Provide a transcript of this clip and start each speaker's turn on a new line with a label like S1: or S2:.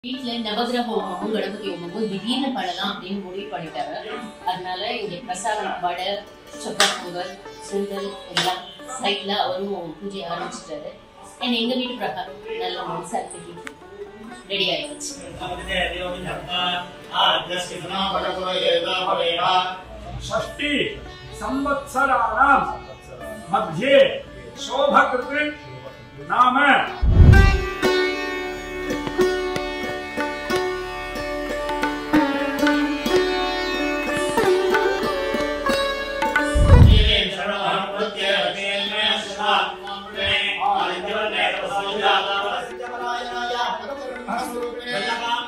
S1: வீட்டுல நவகிரக ஹோமமும் கணபதி ஹோமமும் திடீர்னு பண்ணலாம் அப்படின்னு முடிவு பண்ணிட்டாரு அதனால இங்க பிரசாதம் வடை சக்கரை பொங்கல் சுண்டல் எல்லாம் சைட்ல அவரும் பூஜை ஆரம்பிச்சிட்டாரு and எங்க வீட்டு பிரகாரம் நல்ல மனசாட்சி ரெடி ஆயிடுச்சு
S2: षष्टि संवत्सराणां मध्ये शोभकृत् नाम
S3: శ్రీరామ